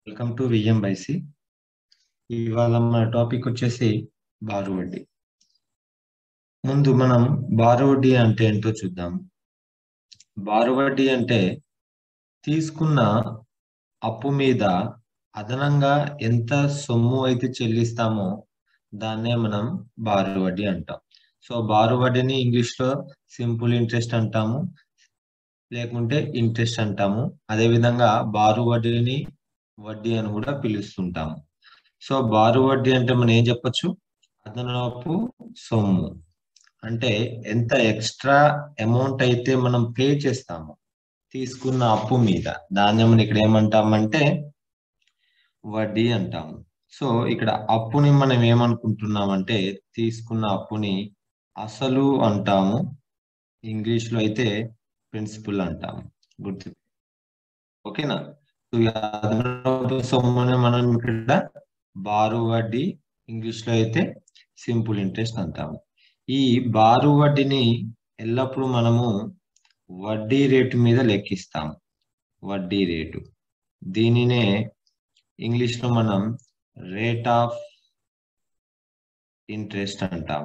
welcome to VM బైసి ఇవాళ మన topic వచ్చేసి బారు వడ్డీ ముందు మనం బారు వడ్డీ అంటే ఏంటో చూద్దాం బారు వడ్డీ అంటే తీసుకున్న అప్పు మీద అదనంగా ఎంత సొమ్ము అయితే చెల్లిస్తామో దాన్నే మనం బారు వడ్డీ అంటాం సో బారు వడ్డీని ఇంగ్లీష్ లో సింపుల్ ఇంట్రెస్ట్ అంటాము లేకుంటే ఇంట్రెస్ట్ అంటాము అదే విధంగా బారు వడ్డీని వడ్డీ అని కూడా పిలుస్తుంటాము సో బారు వడ్డీ అంటే మనం ఏం చెప్పొచ్చు అదనపు సొమ్ము అంటే ఎంత ఎక్స్ట్రా అమౌంట్ అయితే మనం పే చేస్తామో తీసుకున్న అప్పు మీద దాన్ని మనం ఇక్కడ ఏమంటామంటే వడ్డీ అంటాము సో ఇక్కడ అప్పుని మనం ఏమనుకుంటున్నామంటే తీసుకున్న అప్పుని అసలు అంటాము ఇంగ్లీష్ లో అయితే ప్రిన్సిపల్ అంటాము గుర్తు ఓకేనా సొమ్ముని మనం ఇక్కడ బారు వడ్డీ ఇంగ్లీష్ లో అయితే సింపుల్ ఇంట్రెస్ట్ అంటాము ఈ బారు వడ్డీని ఎల్లప్పుడూ మనము వడ్డీ రేటు మీద లెక్కిస్తాము వడ్డీ రేటు దీనినే ఇంగ్లీష్ లో మనం రేట్ ఆఫ్ ఇంట్రెస్ట్ అంటాం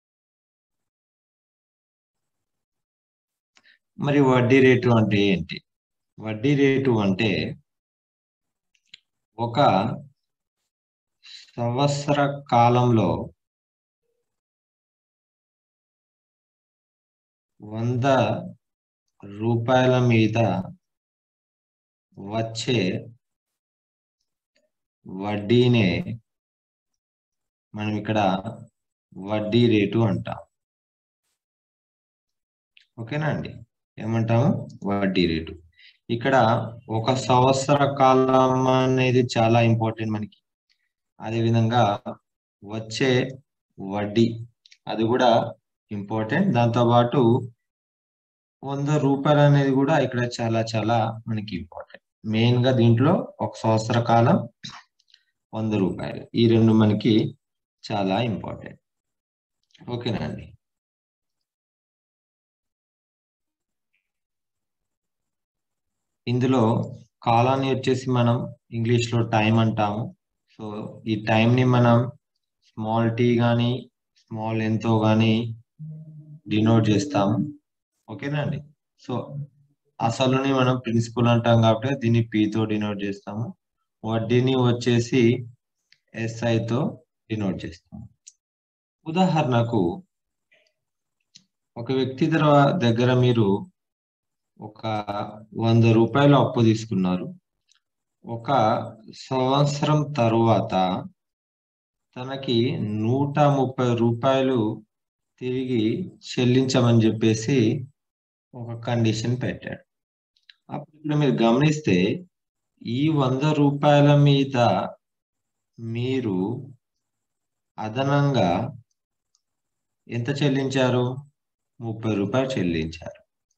మరి వడ్డీ రేటు అంటే ఏంటి వడ్డీ రేటు అంటే ఒక సంవత్సర కాలంలో వంద రూపాయల మీద వచ్చే వడ్డీనే మనం ఇక్కడ వడ్డీ రేటు అంటాం ఓకేనా అండి ఏమంటాము వడ్డీ రేటు ఇక్కడ ఒక సంవత్సర కాలం అనేది చాలా ఇంపార్టెంట్ మనకి అదేవిధంగా వచ్చే వడ్డీ అది కూడా ఇంపార్టెంట్ దాంతో పాటు వంద రూపాయలు అనేది కూడా ఇక్కడ చాలా చాలా మనకి ఇంపార్టెంట్ మెయిన్ గా దీంట్లో ఒక సంవత్సర కాలం వంద రూపాయలు ఈ రెండు మనకి చాలా ఇంపార్టెంట్ ఓకేనా అండి ఇందులో కాలాన్ని వచ్చేసి మనం ఇంగ్లీష్ లో టైం అంటాము సో ఈ టైం ని మనం స్మాల్ టీ కానీ స్మాల్ ఎంతో కానీ డినోట్ చేస్తాము ఓకేనా అండి సో అసలుని మనం ప్రిన్సిపల్ అంటాం కాబట్టి దీన్ని పితో డినోట్ చేస్తాము వడ్డీని వచ్చేసి ఎస్ఐతో డినోట్ చేస్తాము ఉదాహరణకు ఒక వ్యక్తి దగ్గర మీరు ఒక వంద రూపాయలు అప్పు తీసుకున్నారు ఒక సంవత్సరం తరువాత తనకి నూట ముప్పై రూపాయలు తిరిగి చెల్లించమని చెప్పేసి ఒక కండిషన్ పెట్టాడు అప్పుడు ఇప్పుడు మీరు గమనిస్తే ఈ వంద రూపాయల మీద మీరు అదనంగా ఎంత చెల్లించారు ముప్పై రూపాయలు చెల్లించారు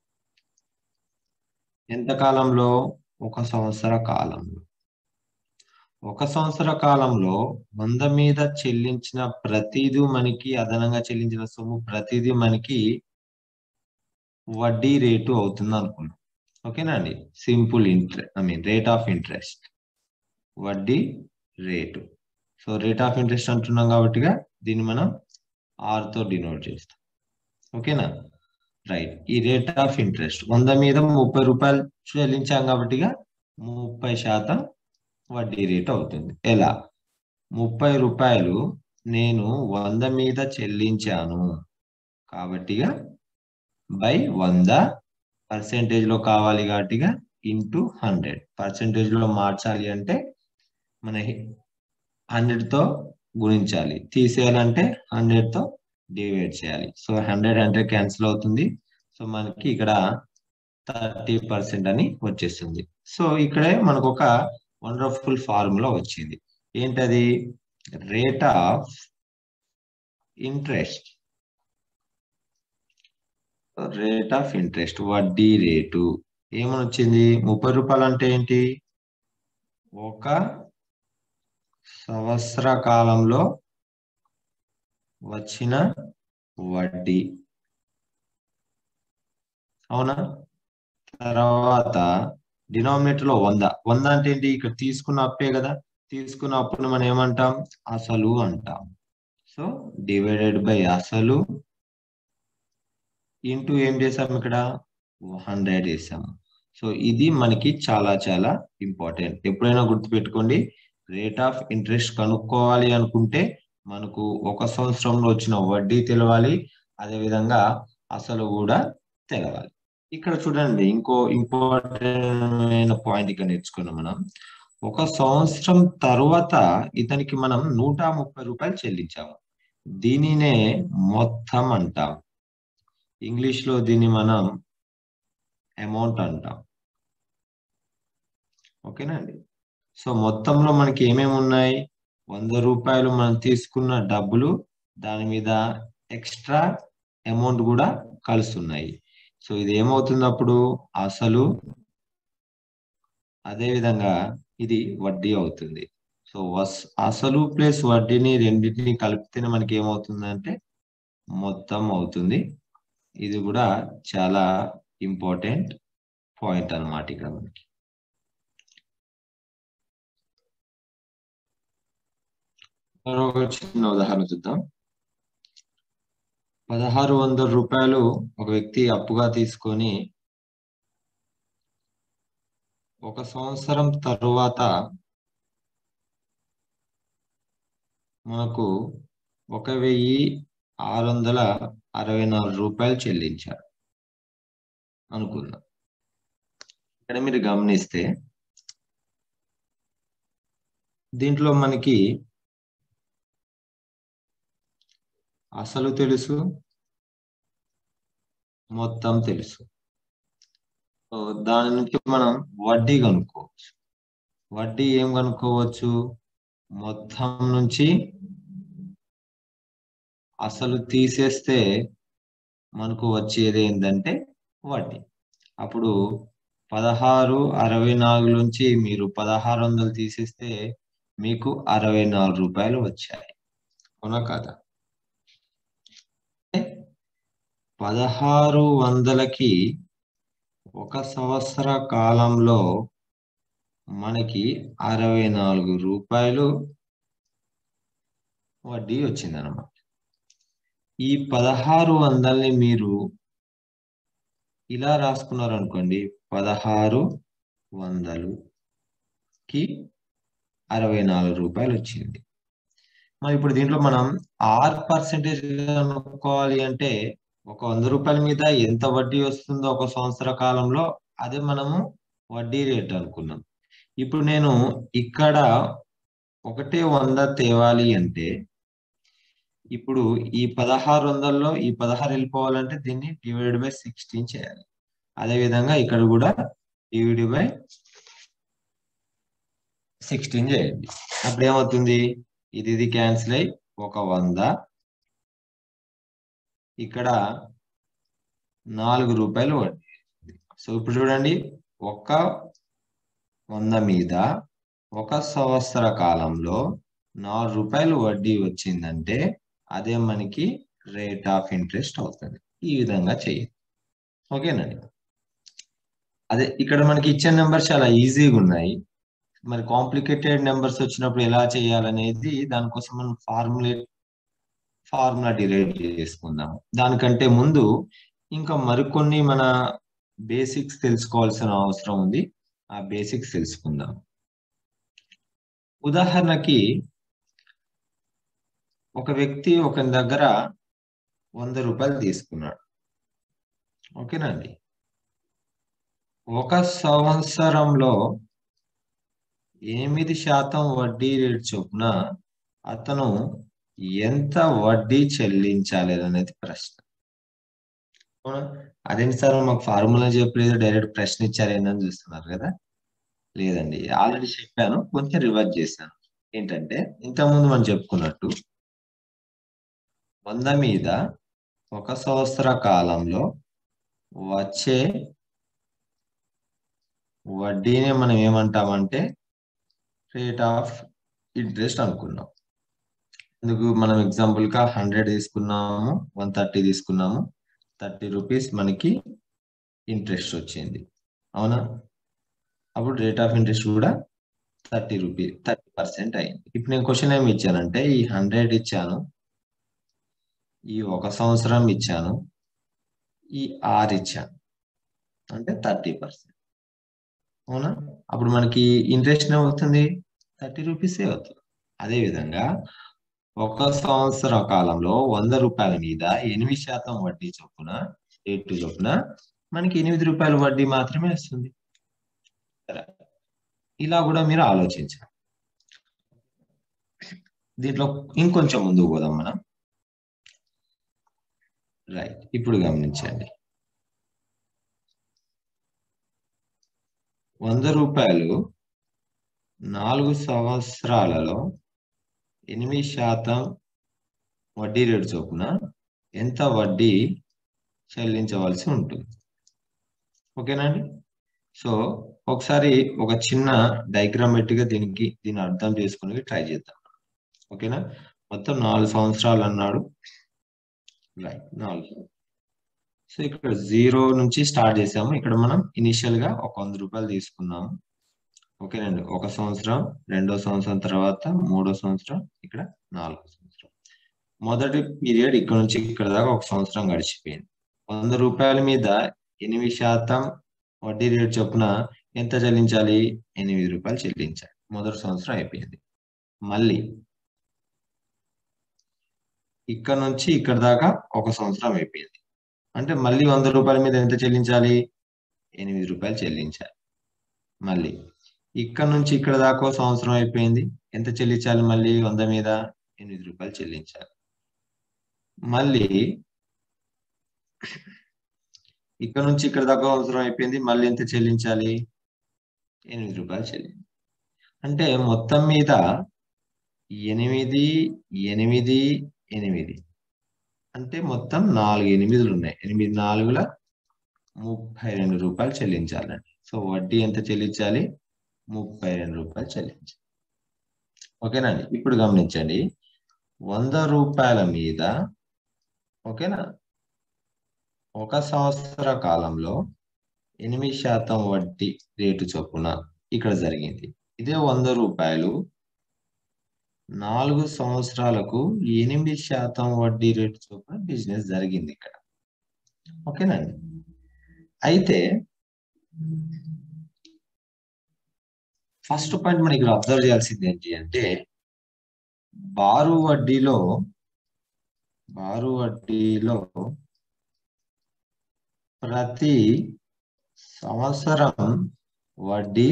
ఎంత కాలంలో ఒక సంవత్సర కాలంలో ఒక సంవత్సర కాలంలో వంద మీద చెల్లించిన ప్రతిదీ మనకి అదనంగా చెల్లించిన సొమ్ము ప్రతిదీ మనకి వడ్డీ రేటు అవుతుంది అనుకున్నాం ఓకేనా అండి simple interest I mean rate of interest వడ్డీ rate so rate of interest అంటున్నాం కాబట్టిగా దీన్ని మనం ఆర్తో డినోట్ చేస్తాం ఓకేనా రైట్ ఈ రేట్ ఆఫ్ ఇంట్రెస్ట్ వంద మీద ముప్పై రూపాయలు చెల్లించాం కాబట్టిగా ముప్పై శాతం వడ్డీ రేట్ అవుతుంది ఎలా ముప్పై రూపాయలు నేను వంద మీద చెల్లించాను కాబట్టిగా బై వంద పర్సెంటేజ్ లో కావాలి కాబట్టిగా ఇంటూ హండ్రెడ్ పర్సెంటేజ్ లో మార్చాలి అంటే మన హండ్రెడ్ తో గుణించాలి తీసేయాలంటే హండ్రెడ్ తో డివైడ్ చేయాలి సో హండ్రెడ్ హండ్రెడ్ క్యాన్సిల్ అవుతుంది సో మనకి ఇక్కడ థర్టీ పర్సెంట్ అని వచ్చేస్తుంది సో ఇక్కడే మనకు ఒక వండర్ఫుల్ ఫార్ములా వచ్చింది ఏంటది rate of interest rate of interest వడ్డీ రేటు ఏమని వచ్చింది ముప్పై రూపాయలు అంటే ఏంటి ఒక సంవత్సర కాలంలో వచ్చిన వడ్డీ అవునా తర్వాత డినామినేటర్ లో వంద వంద అంటే ఏంటి ఇక్కడ తీసుకున్న అప్పే కదా తీసుకున్న అప్పును మనం ఏమంటాం అసలు అంటాం సో డివైడెడ్ బై అసలు ఇంటూ ఏం చేసాం ఇక్కడ హండ్రెడ్ వేసాము సో ఇది మనకి చాలా చాలా ఇంపార్టెంట్ ఎప్పుడైనా గుర్తుపెట్టుకోండి రేట్ ఆఫ్ ఇంట్రెస్ట్ కనుక్కోవాలి అనుకుంటే మనకు ఒక సంవత్సరంలో వచ్చిన వడ్డీ తెలవాలి అదేవిధంగా అసలు కూడా తెలవాలి ఇక్కడ చూడండి ఇంకో ఇంపార్టెంట్ పాయింట్ ఇక్కడ నేర్చుకున్నాం మనం ఒక సంవత్సరం తరువాత ఇతనికి మనం నూట ముప్పై రూపాయలు చెల్లించాము దీనినే మొత్తం అంటాం ఇంగ్లీష్ లో దీన్ని మనం అమౌంట్ అంటాం ఓకేనా అండి సో మొత్తంలో మనకి ఏమేమి ఉన్నాయి వంద రూపాయలు మనం తీసుకున్న డబ్బులు దాని మీద ఎక్స్ట్రా అమౌంట్ కూడా కలుస్తున్నాయి సో ఇది ఏమవుతుంది అప్పుడు అసలు అదే విధంగా ఇది వడ్డీ అవుతుంది సో వస్ అసలు ప్లస్ వడ్డీని రెండింటిని కలిపితేనే మనకి ఏమవుతుందంటే మొత్తం అవుతుంది ఇది కూడా చాలా ఇంపార్టెంట్ పాయింట్ అన్నమాట ఇక్కడ మనకి మరొక చిన్న ఉదాహరణ చూద్దాం పదహారు వందల రూపాయలు ఒక వ్యక్తి అప్పుగా తీసుకొని ఒక సంవత్సరం తరువాత మనకు ఒక వెయ్యి ఆరు వందల అరవై నాలుగు రూపాయలు చెల్లించారు అనుకుందాం ఇక్కడ మీరు గమనిస్తే దీంట్లో మనకి అసలు తెలుసు మొత్తం తెలుసు దాని నుంచి మనం వడ్డీ కనుక్కోవచ్చు వడ్డీ ఏం కనుక్కోవచ్చు మొత్తం నుంచి అసలు తీసేస్తే మనకు వచ్చేది ఏంటంటే వడ్డీ అప్పుడు పదహారు అరవై నాలుగు నుంచి మీరు పదహారు వందలు తీసేస్తే మీకు అరవై నాలుగు రూపాయలు వచ్చాయి అవునా కదా పదహారు వందలకి ఒక సంవత్సర కాలంలో మనకి అరవై నాలుగు రూపాయలు వడ్డీ వచ్చిందనమాట ఈ పదహారు వందల్ని మీరు ఇలా రాసుకున్నారు అనుకోండి పదహారు వందలుకి అరవై నాలుగు రూపాయలు వచ్చింది మరి ఇప్పుడు దీంట్లో మనం ఆర్ పర్సెంటేజ్ కనుక్కోవాలి అంటే ఒక వంద రూపాయల మీద ఎంత వడ్డీ వస్తుందో ఒక సంవత్సర కాలంలో అదే మనము వడ్డీ రేట్ అనుకున్నాం ఇప్పుడు నేను ఇక్కడ ఒకటే వంద తేవాలి అంటే ఇప్పుడు ఈ పదహారు వందల్లో ఈ పదహారు వెళ్ళిపోవాలంటే దీన్ని డివైడ్ బై సిక్స్టీన్ చేయాలి అదే విధంగా ఇక్కడ కూడా డివైడ్ బై సిక్స్టీన్ చేయండి అప్పుడు ఏమవుతుంది ఇది ఇది క్యాన్సిల్ అయి ఒక వంద ఇక్కడ నాలుగు రూపాయలు వడ్డీ సో ఇప్పుడు చూడండి ఒక వంద మీద ఒక సంవత్సర కాలంలో నాలుగు రూపాయలు వడ్డీ వచ్చిందంటే అదే మనకి రేట్ ఆఫ్ ఇంట్రెస్ట్ అవుతుంది ఈ విధంగా చేయాలి ఓకేనండి అదే ఇక్కడ మనకి ఇచ్చిన నెంబర్ చాలా ఈజీగా ఉన్నాయి మరి కాంప్లికేటెడ్ నెంబర్స్ వచ్చినప్పుడు ఎలా చేయాలనేది దానికోసం మనం ఫార్ములేట్ ఫార్ములా డిరైవ్ చేసుకుందాం దానికంటే ముందు ఇంకా మరికొన్ని మన బేసిక్స్ తెలుసుకోవాల్సిన అవసరం ఉంది ఆ బేసిక్స్ తెలుసుకుందాం ఉదాహరణకి ఒక వ్యక్తి ఒక దగ్గర వంద రూపాయలు తీసుకున్నాడు ఓకేనండి ఒక సంవత్సరంలో ఎనిమిది శాతం వడ్డీ రేట్ చొప్పున అతను ఎంత వడ్డీ చెల్లించాలి అనేది ప్రశ్న అదేంటి సార్ మాకు ఫార్ములా చెప్పలేదు డైరెక్ట్ ప్రశ్న ఇచ్చారు ఏంటని చూస్తున్నారు కదా లేదండి ఆల్రెడీ చెప్పాను కొంచెం రివర్స్ చేశాను ఏంటంటే ఇంతకుముందు మనం చెప్పుకున్నట్టు వంద మీద ఒక సంవత్సర కాలంలో వచ్చే వడ్డీని మనం ఏమంటామంటే రేట్ ఆఫ్ ఇంట్రెస్ట్ అనుకున్నాం ఎందుకు మనం ఎగ్జాంపుల్ గా హండ్రెడ్ తీసుకున్నాము వన్ థర్టీ తీసుకున్నాము థర్టీ రూపీస్ మనకి ఇంట్రెస్ట్ వచ్చింది అవునా అప్పుడు రేట్ ఆఫ్ ఇంట్రెస్ట్ కూడా థర్టీ రూపీ థర్టీ పర్సెంట్ అయింది ఇప్పుడు నేను క్వశ్చన్ ఏమి ఇచ్చానంటే ఈ హండ్రెడ్ ఇచ్చాను ఈ ఒక సంవత్సరం ఇచ్చాను ఈ ఆర్ ఇచ్చాను అంటే థర్టీ పర్సెంట్ అవునా అప్పుడు మనకి ఇంట్రెస్ట్ ఏమవుతుంది థర్టీ రూపీసే అవుతుంది అదే విధంగా ఒక సంవత్సర కాలంలో వంద రూపాయల మీద ఎనిమిది శాతం వడ్డీ చొప్పున రేటు చొప్పున మనకి ఎనిమిది రూపాయల వడ్డీ మాత్రమే వస్తుంది ఇలా కూడా మీరు ఆలోచించాలి దీంట్లో ఇంకొంచెం ముందుకు పోదాం మనం రైట్ ఇప్పుడు గమనించండి వంద రూపాయలు నాలుగు సంవత్సరాలలో ఎనిమిది శాతం వడ్డీ రేటు చొప్పున ఎంత వడ్డీ చెల్లించవలసి ఉంటుంది ఓకేనా అండి సో ఒకసారి ఒక చిన్న డయాగ్రామెటిక్ గా దీనికి దీన్ని అర్థం చేసుకుని ట్రై చేద్దాం ఓకేనా మొత్తం నాలుగు సంవత్సరాలు అన్నాడు రైట్ నాలుగు సో ఇక్కడ జీరో నుంచి స్టార్ట్ చేసాము ఇక్కడ మనం ఇనిషియల్ గా ఒక వంద రూపాయలు తీసుకున్నాము ఓకేనండి ఒక సంవత్సరం రెండో సంవత్సరం తర్వాత మూడో సంవత్సరం ఇక్కడ నాలుగో సంవత్సరం మొదటి పీరియడ్ ఇక్కడ నుంచి ఇక్కడ దాకా ఒక సంవత్సరం గడిచిపోయింది వంద రూపాయల మీద ఎనిమిది శాతం వడ్డీ రేటు చొప్పున ఎంత చెల్లించాలి ఎనిమిది రూపాయలు చెల్లించాలి మొదటి సంవత్సరం అయిపోయింది మళ్ళీ ఇక్కడ నుంచి ఇక్కడ దాకా ఒక సంవత్సరం అయిపోయింది అంటే మళ్ళీ వంద రూపాయల మీద ఎంత చెల్లించాలి ఎనిమిది రూపాయలు చెల్లించాలి మళ్ళీ ఇక్కడ నుంచి ఇక్కడ దాకా సంవత్సరం అయిపోయింది ఎంత చెల్లించాలి మళ్ళీ వంద మీద ఎనిమిది రూపాయలు చెల్లించాలి మళ్ళీ ఇక్కడ నుంచి ఇక్కడ దాకా అవసరం అయిపోయింది మళ్ళీ ఎంత చెల్లించాలి ఎనిమిది రూపాయలు చెల్లించాలి అంటే మొత్తం మీద ఎనిమిది ఎనిమిది ఎనిమిది అంటే మొత్తం నాలుగు ఎనిమిదిలు ఉన్నాయి ఎనిమిది నాలుగుల ముప్పై రెండు రూపాయలు చెల్లించాలండి సో వడ్డీ ఎంత చెల్లించాలి ముప్పై రెండు రూపాయలు చెల్లించాలి ఓకేనండి ఇప్పుడు గమనించండి వంద రూపాయల మీద ఓకేనా ఒక సంవత్సర కాలంలో ఎనిమిది శాతం వడ్డీ రేటు చొప్పున ఇక్కడ జరిగింది ఇదే వంద రూపాయలు నాలుగు సంవత్సరాలకు ఎనిమిది శాతం వడ్డీ రేటు చొప్పున బిజినెస్ జరిగింది ఇక్కడ ఓకేనండి అయితే ఫస్ట్ పాయింట్ మనం ఇక్కడ అబ్జర్వ్ చేయాల్సింది ఏంటి అంటే బారు వడ్డీలో బారు వడ్డీలో ప్రతి సంవత్సరం వడ్డీ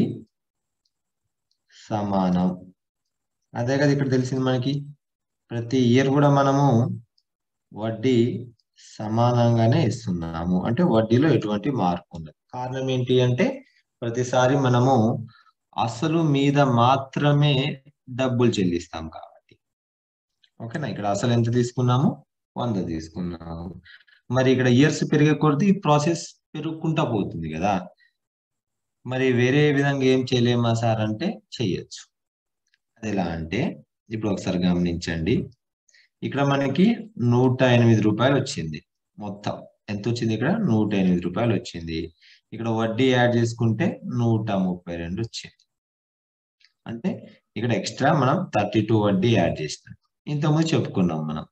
సమానం అదే కదా ఇక్కడ తెలిసింది మనకి ప్రతి ఇయర్ కూడా మనము వడ్డీ సమానంగానే ఇస్తున్నాము అంటే వడ్డీలో ఎటువంటి మార్పు ఉండదు కారణం ఏంటి అంటే ప్రతిసారి మనము అసలు మీద మాత్రమే డబ్బులు చెల్లిస్తాం కాబట్టి ఓకేనా ఇక్కడ అసలు ఎంత తీసుకున్నాము వంద తీసుకున్నాము మరి ఇక్కడ ఇయర్స్ పెరిగే కొద్దీ ప్రాసెస్ పెరుగుకుంటా పోతుంది కదా మరి వేరే విధంగా ఏం చేయలేమా సార్ అంటే చెయ్యొచ్చు అది ఎలా అంటే ఇప్పుడు ఒకసారి గమనించండి ఇక్కడ మనకి నూట ఎనిమిది రూపాయలు వచ్చింది మొత్తం ఎంత వచ్చింది ఇక్కడ నూట ఎనిమిది రూపాయలు వచ్చింది ఇక్కడ వడ్డీ యాడ్ చేసుకుంటే నూట ముప్పై రెండు వచ్చింది అంటే ఇక్కడ ఎక్స్ట్రా మనం థర్టీ టూ వడ్డీ యాడ్ చేసినాం ఇంతకుముందు చెప్పుకున్నాం మనం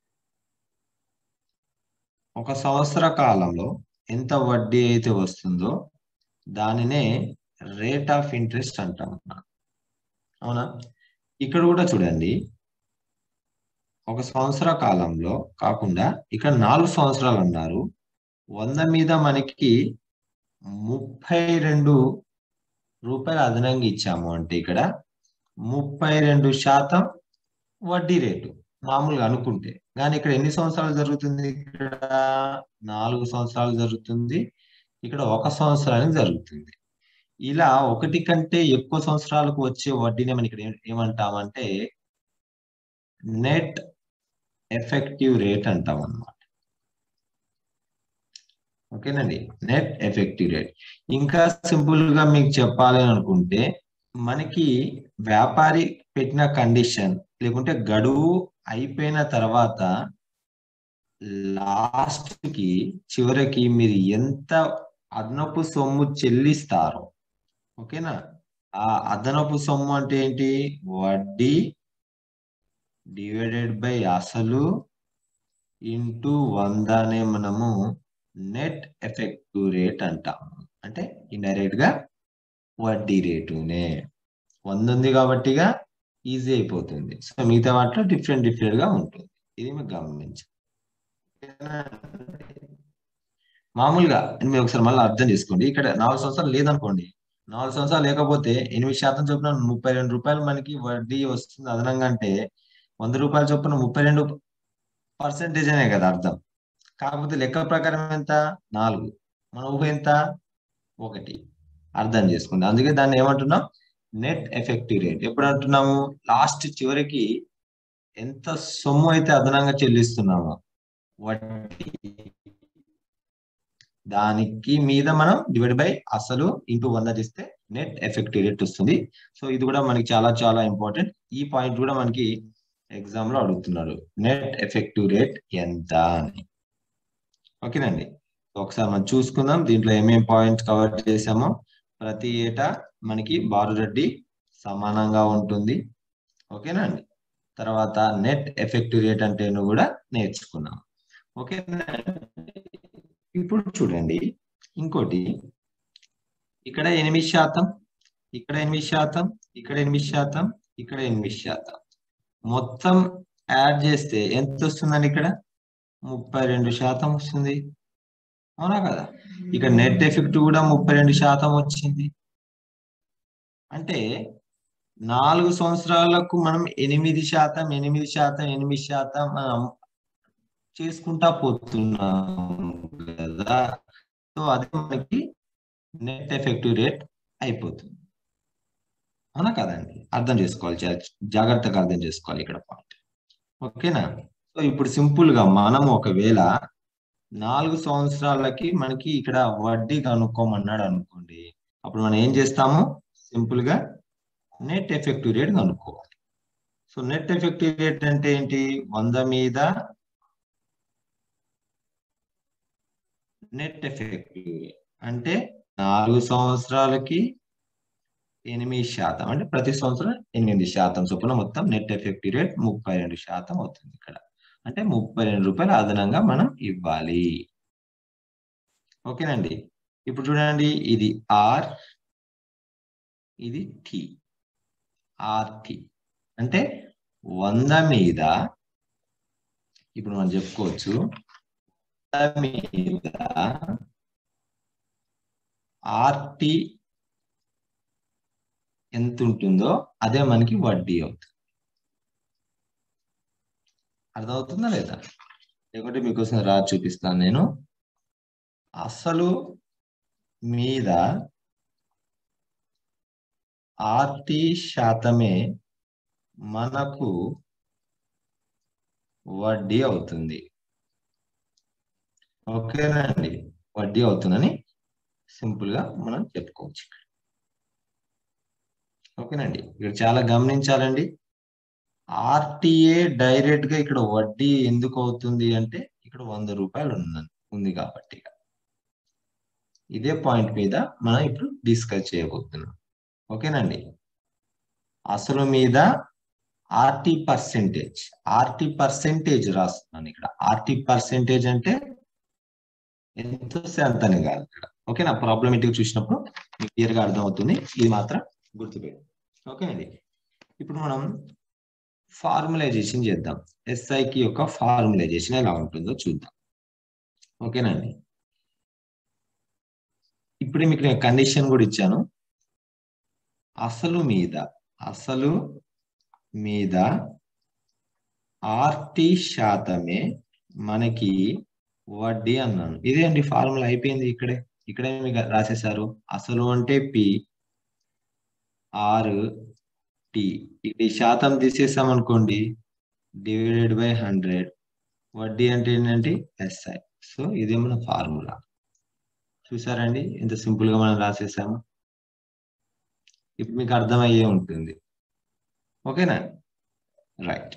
ఒక సంవత్సర కాలంలో ఎంత వడ్డీ అయితే వస్తుందో దానినే రేట్ ఆఫ్ ఇంట్రెస్ట్ అంటాం అవునా ఇక్కడ కూడా చూడండి ఒక సంవత్సర కాలంలో కాకుండా ఇక్కడ నాలుగు సంవత్సరాలు అన్నారు వంద మీద మనకి ముప్పై రెండు రూపాయలు అదనంగా ఇచ్చాము అంటే ఇక్కడ ముప్పై రెండు శాతం వడ్డీ రేటు మామూలుగా అనుకుంటే కానీ ఇక్కడ ఎన్ని సంవత్సరాలు జరుగుతుంది ఇక్కడ నాలుగు సంవత్సరాలు జరుగుతుంది ఇక్కడ ఒక సంవత్సరానికి జరుగుతుంది ఇలా ఒకటి కంటే ఎక్కువ సంవత్సరాలకు వచ్చే వడ్డీని మనం ఇక్కడ ఏమంటామంటే నెట్ ఎఫెక్టివ్ రేట్ అంటాం అన్నమాట ఓకేనండి నెట్ ఎఫెక్టివ్ రేట్ ఇంకా సింపుల్ గా మీకు చెప్పాలి అనుకుంటే మనకి వ్యాపారి పెట్టిన కండిషన్ లేకుంటే గడువు అయిపోయిన తర్వాత లాస్ట్ కి చివరికి మీరు ఎంత అదనపు సొమ్ము చెల్లిస్తారో ఓకేనా ఆ అదనపు సొమ్ము అంటే ఏంటి వడ్డీ డివైడెడ్ బై అసలు ఇంటూ వంద అనే మనము నెట్ ఎఫెక్టివ్ రేట్ అంటాము అంటే ఇండైరెక్ట్ గా వడ్డీ రేటునే వంద ఉంది కాబట్టిగా ఈజీ అయిపోతుంది సో మిగతా వాటిలో డిఫరెంట్ డిఫరెంట్ గా ఉంటుంది ఇది మీరు గమనించండి మామూలుగా మీరు ఒకసారి మళ్ళీ అర్థం చేసుకోండి ఇక్కడ నాలుగు సంవత్సరాలు లేదనుకోండి నాలుగు సంవత్సరాలు లేకపోతే ఎనిమిది శాతం చొప్పున ముప్పై రెండు రూపాయలు మనకి వడ్డీ వస్తుంది అదనంగా అంటే వంద రూపాయల చొప్పున ముప్పై రెండు పర్సెంటేజ్ అనే కదా అర్థం కాకపోతే లెక్క ప్రకారం ఎంత నాలుగు మన ఊహ ఎంత ఒకటి అర్థం చేసుకుంది అందుకే దాన్ని ఏమంటున్నాం నెట్ ఎఫెక్టివ్ రేట్ ఎప్పుడు అంటున్నాము లాస్ట్ చివరికి ఎంత సొమ్ము అయితే అదనంగా చెల్లిస్తున్నామో వడ్డీ దానికి మీద మనం డివైడ్ బై అసలు ఇంటూ వంద చేస్తే నెట్ ఎఫెక్టివ్ రేట్ వస్తుంది సో ఇది కూడా మనకి చాలా చాలా ఇంపార్టెంట్ ఈ పాయింట్ కూడా మనకి ఎగ్జామ్ లో అడుగుతున్నారు నెట్ ఎఫెక్టివ్ రేట్ ఎంత అని ఓకేనండి ఒకసారి మనం చూసుకుందాం దీంట్లో ఏమేం పాయింట్స్ కవర్ చేసామో ప్రతి ఏటా మనకి బారురెడ్డి సమానంగా ఉంటుంది ఓకేనా అండి తర్వాత నెట్ ఎఫెక్టివ్ రేట్ అంటే కూడా నేర్చుకున్నాం ఓకేనా ఇప్పుడు చూడండి ఇంకోటి ఇక్కడ ఎనిమిది శాతం ఇక్కడ ఎనిమిది శాతం ఇక్కడ ఎనిమిది శాతం ఇక్కడ ఎనిమిది శాతం మొత్తం యాడ్ చేస్తే ఎంత వస్తుందండి ఇక్కడ ముప్పై రెండు శాతం వస్తుంది అవునా కదా ఇక్కడ నెట్ ఎఫెక్ట్ కూడా ముప్పై రెండు శాతం వచ్చింది అంటే నాలుగు సంవత్సరాలకు మనం ఎనిమిది శాతం ఎనిమిది శాతం ఎనిమిది శాతం మనం చేసుకుంటా పోతున్నాం కదా సో అది మనకి నెట్ ఎఫెక్టివ్ రేట్ అయిపోతుంది అవునా కదండి అర్థం చేసుకోవాలి జాగ్రత్తగా అర్థం చేసుకోవాలి ఇక్కడ పాయింట్ ఓకేనా సో ఇప్పుడు సింపుల్ గా మనం ఒకవేళ నాలుగు సంవత్సరాలకి మనకి ఇక్కడ వడ్డీ కనుక్కోమన్నాడు అనుకోండి అప్పుడు మనం ఏం చేస్తాము సింపుల్ గా నెట్ ఎఫెక్టివ్ రేట్ కనుక్కోవాలి సో నెట్ ఎఫెక్టివ్ రేట్ అంటే ఏంటి వంద మీద నెట్ ఎఫెక్టివ్ అంటే నాలుగు సంవత్సరాలకి ఎనిమిది శాతం అంటే ప్రతి సంవత్సరం ఎనిమిది శాతం చొప్పున మొత్తం నెట్ ఎఫెక్టివ్ రేట్ ముప్పై రెండు శాతం అవుతుంది ఇక్కడ అంటే ముప్పై రెండు రూపాయలు అదనంగా మనం ఇవ్వాలి ఓకేనండి ఇప్పుడు చూడండి ఇది ఆర్ ఇది టి ఆర్టి అంటే వంద మీద ఇప్పుడు మనం చెప్పుకోవచ్చు వంద మీద ఆర్టి ఎంత ఉంటుందో అదే మనకి వడ్డీ అవుతుంది అర్థమవుతుందా లేదా లేకుంటే మీకోసం రా చూపిస్తాను నేను అసలు మీద ఆర్టి శాతమే మనకు వడ్డీ అవుతుంది ఓకేనండి వడ్డీ అవుతుందని సింపుల్ గా మనం చెప్పుకోవచ్చు ఓకేనండి ఇక్కడ చాలా గమనించాలండి ఆర్టీఏ డైరెక్ట్ గా ఇక్కడ వడ్డీ ఎందుకు అవుతుంది అంటే ఇక్కడ వంద రూపాయలు ఉంది ఉంది కాబట్టి ఇదే పాయింట్ మీద మనం ఇప్పుడు డిస్కస్ చేయబోతున్నాం ఓకేనండి అసలు మీద ఆర్టీ పర్సెంటేజ్ ఆర్టీ పర్సెంటేజ్ రాస్తున్నాను ఇక్కడ ఆర్టీ పర్సెంటేజ్ అంటే ఎంత వస్తే అంతనే కాదు ఇక్కడ ఓకేనా ప్రాబ్లమేటిక్ చూసినప్పుడు మీకు క్లియర్ గా అర్థమవుతుంది ఇది మాత్రం గుర్తుపెట్టు ఓకేనండి ఇప్పుడు మనం ఫార్ములైజేషన్ చేద్దాం ఎస్ఐకి యొక్క ఫార్ములైజేషన్ ఎలా ఉంటుందో చూద్దాం ఓకేనండి ఇప్పుడే మీకు నేను కండిషన్ కూడా ఇచ్చాను అసలు మీద అసలు మీద ఆర్టీ శాతమే మనకి వడ్డీ అన్నాను ఇదే అండి ఫార్ములా అయిపోయింది ఇక్కడే ఇక్కడే మీకు రాసేసారు అసలు అంటే పి ఆర్ టి ఇక్కడ ఈ శాతం తీసేసాం అనుకోండి డివైడెడ్ బై హండ్రెడ్ వడ్డీ అంటే ఏంటంటే ఎస్ఐ సో ఇదే మన ఫార్ములా చూసారండి ఎంత సింపుల్ గా మనం రాసేసాము ఇప్పుడు మీకు అర్థమయ్యే ఉంటుంది ఓకేనా రైట్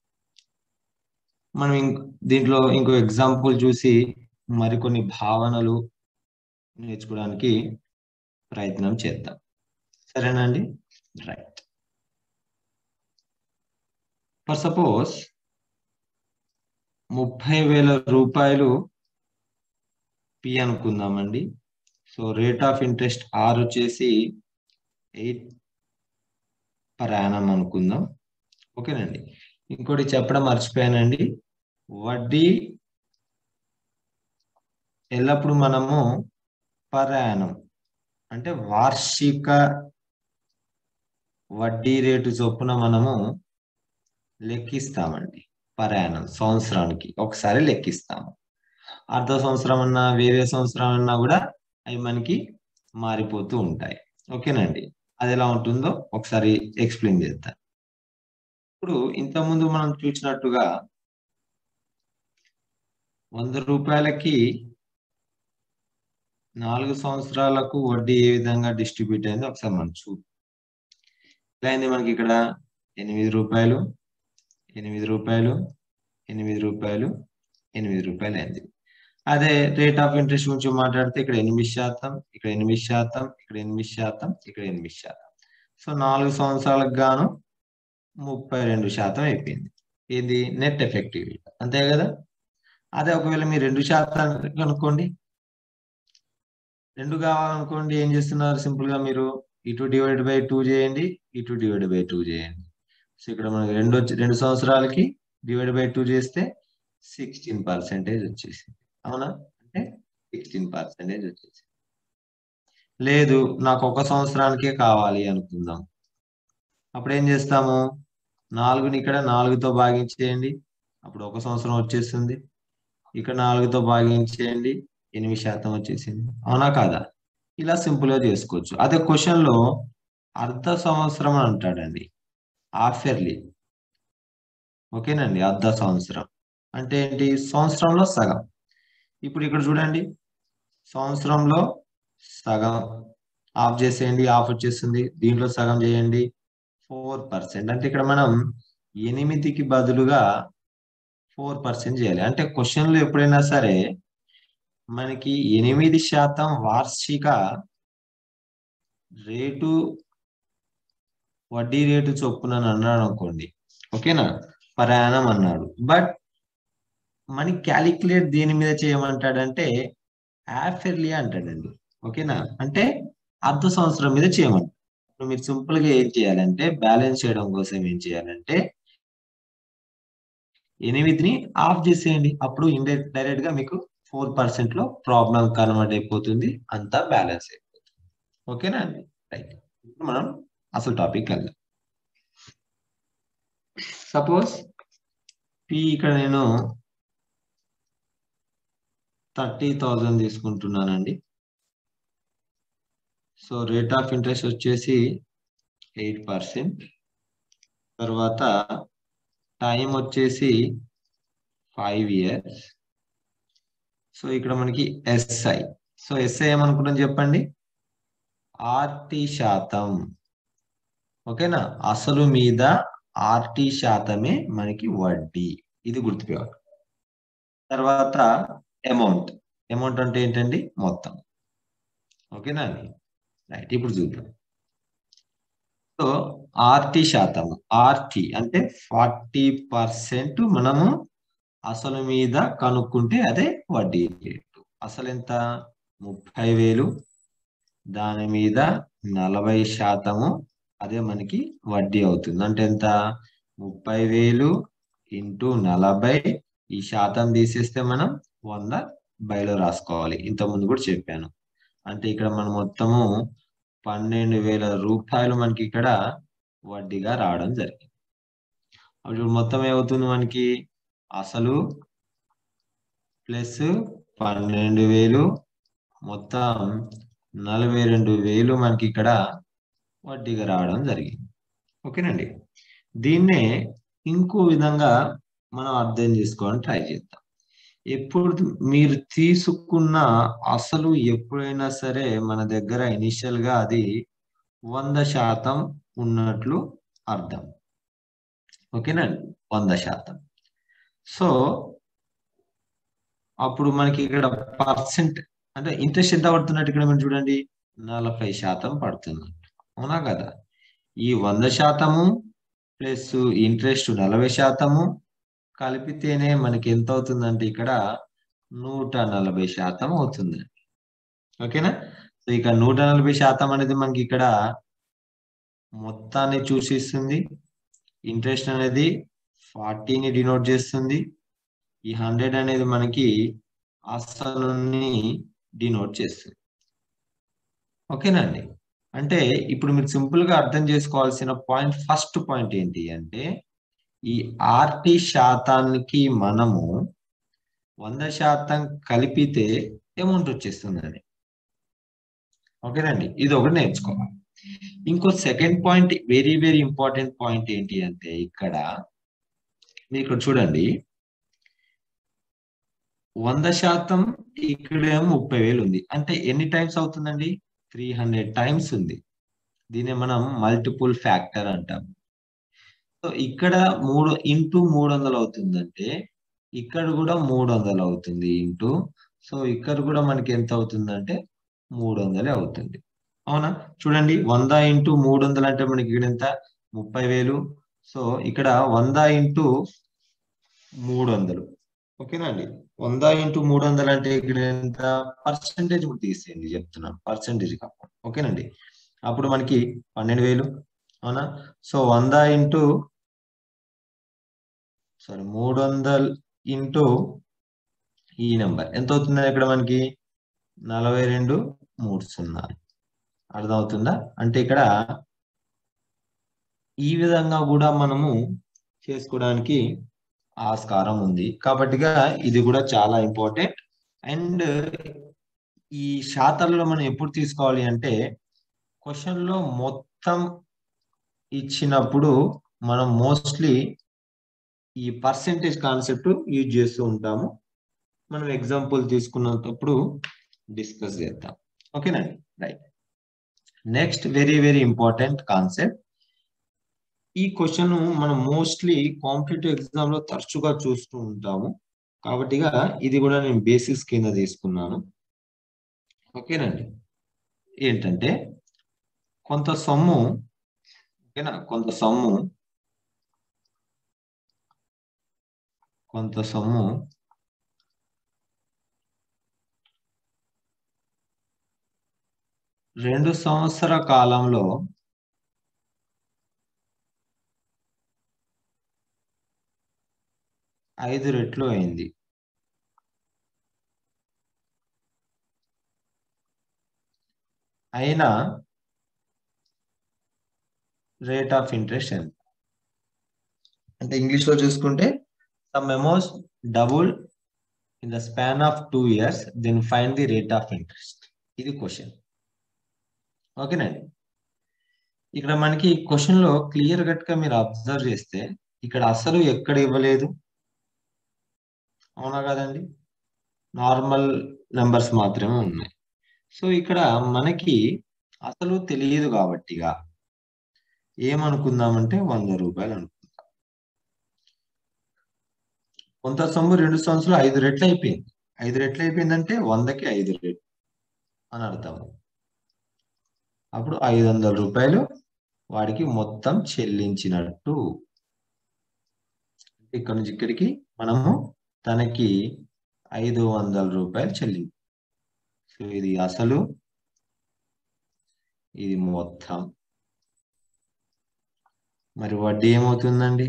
మనం దీంట్లో ఇంకో ఎగ్జాంపుల్ చూసి మరికొన్ని భావనలు నేర్చుకోవడానికి ప్రయత్నం చేద్దాం సరేనండి రైట్ ఫర్ సపోజ్ ముప్పై వేల రూపాయలు పి అనుకుందామండి so rate of interest R వచ్చేసి ఎయిట్ పర్ యానం అనుకుందాం ఓకేనండి ఇంకోటి చెప్పడం మర్చిపోయానండి వడ్డీ ఎల్లప్పుడు మనము పర్ యానం అంటే వార్షిక వడ్డీ రేటు చొప్పున మనము లెక్కిస్తామండి పర్ యానం సంవత్సరానికి ఒకసారి లెక్కిస్తాము అర్ధ సంవత్సరం అన్నా వేరే సంవత్సరం అన్నా కూడా అవి మనకి మారిపోతూ ఉంటాయి ఓకేనండి అది ఎలా ఉంటుందో ఒకసారి ఎక్స్ప్లెయిన్ చేస్తాను ఇప్పుడు ఇంతకుముందు మనం చూసినట్టుగా వంద రూపాయలకి నాలుగు సంవత్సరాలకు వడ్డీ ఏ విధంగా డిస్ట్రిబ్యూట్ అయిందో ఒకసారి మనం చూ ఎలా అయింది మనకి ఇక్కడ ఎనిమిది రూపాయలు ఎనిమిది రూపాయలు ఎనిమిది రూపాయలు ఎనిమిది రూపాయలు అయింది అదే రేట్ ఆఫ్ ఇంట్రెస్ట్ గురించి మాట్లాడితే ఇక్కడ ఎనిమిది శాతం ఇక్కడ ఎనిమిది శాతం ఇక్కడ ఎనిమిది శాతం ఇక్కడ ఎనిమిది శాతం సో నాలుగు సంవత్సరాలకు గాను ముప్పై రెండు శాతం అయిపోయింది ఇది నెట్ ఎఫెక్టివ్ అంతే కదా అదే ఒకవేళ మీరు రెండు శాతం కనుక్కోండి రెండు కావాలనుకోండి ఏం చేస్తున్నారు సింపుల్ గా మీరు ఇటు డివైడ్ బై టూ చేయండి ఇటు డివైడ్ బై టూ చేయండి సో ఇక్కడ మనకి రెండు వచ్చి రెండు సంవత్సరాలకి డివైడ్ బై టూ చేస్తే సిక్స్టీన్ పర్సెంటేజ్ వచ్చేసింది అవునా అంటే సిక్స్టీన్ పర్సెంటేజ్ వచ్చేసింది లేదు నాకు ఒక సంవత్సరానికే కావాలి అనుకుందాం అప్పుడు ఏం చేస్తాము నాలుగుని ఇక్కడ నాలుగుతో భాగించేయండి అప్పుడు ఒక సంవత్సరం వచ్చేస్తుంది ఇక్కడ నాలుగుతో భాగించేయండి ఎనిమిది శాతం వచ్చేసింది అవునా కాదా ఇలా సింపుల్ గా చేసుకోవచ్చు అదే క్వశ్చన్ లో అర్ధ సంవత్సరం అని అంటాడండి ఆఫర్లీ ఓకేనండి అర్ధ సంవత్సరం అంటే ఏంటి సంవత్సరంలో సగం ఇప్పుడు ఇక్కడ చూడండి సంవత్సరంలో సగం ఆఫ్ చేసేయండి ఆఫ్ వచ్చేస్తుంది దీంట్లో సగం చేయండి ఫోర్ పర్సెంట్ అంటే ఇక్కడ మనం ఎనిమిదికి బదులుగా ఫోర్ పర్సెంట్ చేయాలి అంటే క్వశ్చన్లు ఎప్పుడైనా సరే మనకి ఎనిమిది శాతం వార్షిక రేటు వడ్డీ రేటు చొప్పున అన్నాడు అనుకోండి ఓకేనా ప్రయాణం అన్నాడు బట్ మనకి క్యాలిక్యులేట్ దేని మీద చేయమంటాడంటే యాఫెర్లీ అంటాడండి ఓకేనా అంటే అర్ధ సంవత్సరం మీద చేయమంటాడు ఇప్పుడు మీరు సింపుల్ గా ఏం చేయాలంటే బ్యాలెన్స్ చేయడం కోసం ఏం చేయాలంటే ఎనిమిదిని ఆఫ్ చేసేయండి అప్పుడు ఇండైరెక్ట్ డైరెక్ట్ గా మీకు ఫోర్ పర్సెంట్ లో ప్రాబ్లం కన్వర్ట్ అయిపోతుంది అంతా బ్యాలెన్స్ అయిపోతుంది ఓకేనా అండి రైట్ ఇప్పుడు మనం అసలు టాపిక్ వెళ్దాం సపోజ్ పి ఇక్కడ నేను థర్టీ థౌజండ్ తీసుకుంటున్నానండి సో రేట్ ఆఫ్ ఇంట్రెస్ట్ వచ్చేసి ఎయిట్ పర్సెంట్ తర్వాత టైం వచ్చేసి ఫైవ్ ఇయర్స్ సో ఇక్కడ మనకి ఎస్ఐ సో ఎస్ఐ ఏమనుకుంటాం చెప్పండి ఆర్టీ శాతం ఓకేనా అసలు మీద ఆర్టీ శాతమే మనకి వడ్డీ ఇది గుర్తుపెట్టాలి తర్వాత అమౌంట్ అమౌంట్ అంటే ఏంటండి మొత్తం ఓకేనా అండి రైట్ ఇప్పుడు చూద్దాం సో ఆర్టీ శాతం ఆర్టీ అంటే ఫార్టీ పర్సెంట్ మనము అసలు మీద కనుక్కుంటే అదే వడ్డీ రేటు అసలు ఎంత ముప్పై వేలు దాని మీద నలభై శాతము అదే మనకి వడ్డీ అవుతుంది అంటే ఎంత ముప్పై వేలు ఇంటూ నలభై ఈ శాతం తీసేస్తే మనం వంద బయలు రాసుకోవాలి ఇంత ముందు కూడా చెప్పాను అంటే ఇక్కడ మనం మొత్తము పన్నెండు వేల రూపాయలు మనకి ఇక్కడ వడ్డీగా రావడం జరిగింది అప్పుడు మొత్తం ఏమవుతుంది మనకి అసలు ప్లస్ పన్నెండు వేలు మొత్తం నలభై రెండు వేలు మనకి ఇక్కడ వడ్డీగా రావడం జరిగింది ఓకేనండి దీన్నే ఇంకో విధంగా మనం అర్థం చేసుకోవడానికి ట్రై చేద్దాం ఎప్పుడు మీరు తీసుకున్న అసలు ఎప్పుడైనా సరే మన దగ్గర ఇనిషియల్ గా అది వంద శాతం ఉన్నట్లు అర్థం ఓకేనండి వంద శాతం సో అప్పుడు మనకి ఇక్కడ పర్సెంట్ అంటే ఇంట్రెస్ట్ ఎంత పడుతున్నట్టు ఇక్కడ మనం చూడండి నలభై శాతం పడుతుంది అవునా కదా ఈ వంద శాతము ప్లస్ ఇంట్రెస్ట్ నలభై శాతము కలిపితేనే మనకి ఎంత అవుతుందంటే ఇక్కడ నూట నలభై శాతం అవుతుంది ఓకేనా సో ఇక నూట నలభై శాతం అనేది మనకి ఇక్కడ మొత్తాన్ని చూసిస్తుంది ఇంట్రెస్ట్ అనేది ఫార్టీని డినోట్ చేస్తుంది ఈ హండ్రెడ్ అనేది మనకి అసలుని డినోట్ చేస్తుంది ఓకేనండి అంటే ఇప్పుడు మీరు సింపుల్ గా అర్థం చేసుకోవాల్సిన పాయింట్ ఫస్ట్ పాయింట్ ఏంటి అంటే ఈ ఆర్టీ శాతానికి మనము వంద శాతం కలిపితే అమౌంట్ వచ్చేస్తుందని ఓకేనండి ఇది ఒకటి నేర్చుకోవాలి ఇంకో second point very very important point ఏంటి అంటే ఇక్కడ మీరు ఇక్కడ చూడండి వంద శాతం ఇక్కడేమో ముప్పై వేలు ఉంది అంటే ఎన్ని టైమ్స్ అవుతుందండి త్రీ హండ్రెడ్ టైమ్స్ ఉంది దీన్ని మనం మల్టిపుల్ ఫ్యాక్టర్ అంటాం సో ఇక్కడ మూడు ఇంటూ మూడు వందలు అవుతుందంటే ఇక్కడ కూడా మూడు వందలు అవుతుంది ఇంటూ సో ఇక్కడ కూడా మనకి ఎంత అవుతుందంటే మూడు వందలే అవుతుంది అవునా చూడండి వంద ఇంటూ మూడు వందలు అంటే మనకి ఇక్కడ ఎంత ముప్పై వేలు సో ఇక్కడ వంద ఇంటూ మూడు వందలు ఓకేనా అండి వంద ఇంటూ మూడు వందలు అంటే ఇక్కడ ఎంత పర్సంటేజ్ కూడా తీసేయండి చెప్తున్నాను పర్సంటేజ్ కాకుండా ఓకేనండి అప్పుడు మనకి పన్నెండు వేలు అవునా సో వంద ఇంటూ సారీ మూడు వందలు ఇంటూ ఈ నెంబర్ ఎంత అవుతుంది ఇక్కడ మనకి నలభై రెండు మూడు సున్నా అర్థమవుతుందా అంటే ఇక్కడ ఈ విధంగా కూడా మనము చేసుకోవడానికి ఆస్కారం ఉంది కాబట్టిగా ఇది కూడా చాలా ఇంపార్టెంట్ అండ్ ఈ శాతాలలో మనం ఎప్పుడు తీసుకోవాలి అంటే క్వశ్చన్ లో మొత్తం ఇచ్చినప్పుడు మనం మోస్ట్లీ ఈ పర్సెంటేజ్ కాన్సెప్ట్ యూజ్ చేస్తూ ఉంటాము మనం ఎగ్జాంపుల్ తీసుకున్నప్పుడు డిస్కస్ చేద్దాం ఓకేనండి right next very very important concept ఈ క్వశ్చన్ మనం మోస్ట్లీ కాంపిటేటివ్ ఎగ్జామ్ లో తరచుగా చూస్తూ ఉంటాము కాబట్టిగా ఇది కూడా నేను బేసిస్ కింద తీసుకున్నాను ఓకేనండి ఏంటంటే కొంత సొమ్ము ఓకేనా కొంత సొమ్ము కొంత సొమ్ము రెండు సంవత్సర కాలంలో ఐదు రెట్లు అయింది అయినా రేట్ ఆఫ్ ఇంట్రెస్ట్ ఎంత అంటే ఇంగ్లీష్ లో చూసుకుంటే sum amounts double in the span of two years then find the rate of interest ఇది క్వశ్చన్ ఓకేనండి ఇక్కడ మనకి క్వశ్చన్ లో క్లియర్ కట్ గా మీరు అబ్జర్వ్ చేస్తే ఇక్కడ అసలు ఎక్కడ ఇవ్వలేదు అవునా కదండి నార్మల్ నెంబర్స్ మాత్రమే ఉన్నాయి సో ఇక్కడ మనకి అసలు తెలియదు కాబట్టిగా ఏమనుకుందామంటే వంద రూపాయలు అనుకుందాం కొంత సొమ్ము రెండు సంవత్సరాలు ఐదు రెట్లు అయిపోయింది ఐదు రెట్లు అయిపోయిందంటే వందకి ఐదు రెట్లు అని అర్థం అప్పుడు ఐదు వందల రూపాయలు వాడికి మొత్తం చెల్లించినట్టు ఇక్కడ నుంచి ఇక్కడికి మనము తనకి ఐదు వందల రూపాయలు చెల్లించి సో ఇది అసలు ఇది మొత్తం మరి వడ్డీ ఏమవుతుందండి